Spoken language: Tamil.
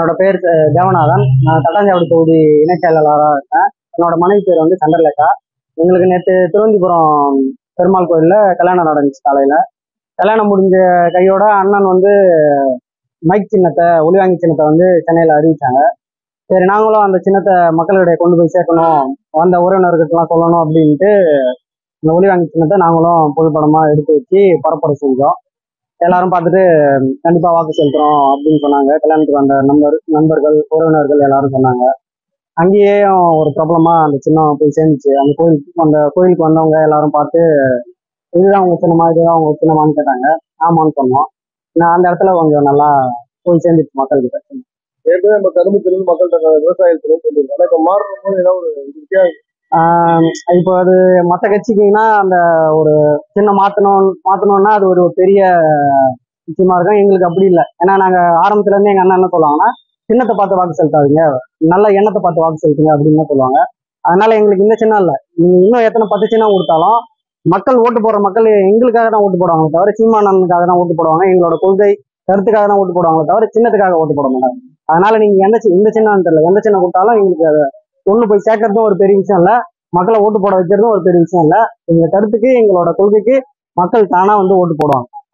என்னோட பேர் அஹ், தேவநாதன் நான் தட்டாஞ்சாவடி தொகுதி இணைச் செயலாளராக இருக்கேன் என்னோட மனைவி பேர் வந்து சந்திரலேகா எங்களுக்கு நேற்று திருவந்திபுரம் பெருமாள் கோயிலில் கல்யாணம் நடந்துச்சு காலையில் கல்யாணம் முடிஞ்ச கையோட அண்ணன் வந்து மைக் சின்னத்தை ஒளிவாங்கி சின்னத்தை வந்து சென்னையில் அறிவிச்சாங்க சரி நாங்களும் அந்த சின்னத்தை மக்களிடையே கொண்டு போய் சேர்க்கணும் வந்த உறவினர்கிட்டலாம் சொல்லணும் அப்படின்ட்டு இந்த ஒளிவாங்கி சின்னத்தை நாங்களும் புகைப்படமாக எடுத்து வச்சு பரப்புரை செஞ்சோம் எல்லாரும் பார்த்துட்டு கண்டிப்பா வாக்கு செலுத்துறோம் அப்படின்னு சொன்னாங்க கல்யாணத்துக்கு வந்த நண்பர் நண்பர்கள் உறவினர்கள் எல்லாரும் சொன்னாங்க அங்கேயும் ஒரு பிரபலமா அந்த சின்னம் போய் சேர்ந்துச்சு அந்த கோயிலுக்கு அந்த கோயிலுக்கு வந்தவங்க எல்லாரும் பார்த்து இதுதான் உங்க சின்னமா இதுதான் உங்க சின்னமான்னு கேட்டாங்க ஆமான்னு சொன்னோம் நான் அந்த இடத்துல கொஞ்சம் நல்லா போய் சேர்ந்துச்சு மக்கள்கிட்ட ஏற்கனவே நம்ம கரும்புத்திலிருந்து மக்கள்கிட்ட விவசாயத்துல சொல்லியிருக்கோம் இப்ப மாறும் போது ஏதாவது ஒரு வித்தியாசம் ஆஹ் இப்போ அது மற்ற கட்சிக்குன்னா அந்த ஒரு சின்ன மாத்தணும் மாத்தணும்னா அது ஒரு பெரிய விஷயமா இருக்கும் எங்களுக்கு அப்படி இல்லை ஏன்னா நாங்க ஆரம்பத்துல இருந்து எங்க அண்ணன் என்ன சொல்லுவாங்கன்னா சின்னத்தை பார்த்து வாக்கு செலுத்தாதீங்க நல்ல எண்ணத்தை பார்த்து வாக்கு செலுத்துங்க அப்படின்னு தான் சொல்லுவாங்க அதனால எங்களுக்கு இந்த சின்னம் இல்லை நீங்க இன்னும் எத்தனை பத்து சின்னம் கொடுத்தாலும் மக்கள் ஓட்டு போடுற மக்கள் எங்களுக்காக தான் ஓட்டு போடுவாங்க தவிர சீமானனுக்காக தான் ஓட்டு போடுவாங்க எங்களோட கொள்கை கருத்துக்காக தான் ஓட்டு போடுவாங்களே தவிர சின்னத்துக்காக ஓட்டு போட மாட்டாங்க அதனால நீங்க எந்த சி- இந்த சின்னம் தெரியல எந்த சின்னம் கொடுத்தாலும் எங்களுக்கு அது ஒண்ணு போய் சேர்க்கறதும் ஒரு பெரிய விஷயம் இல்ல மக்களை ஓட்டு போட வைக்கிறதும் ஒரு பெரிய விஷயம் இல்ல எங்க கருத்துக்கு எங்களோட கொள்கைக்கு மக்கள் தானா வந்து ஓட்டு போடுவாங்க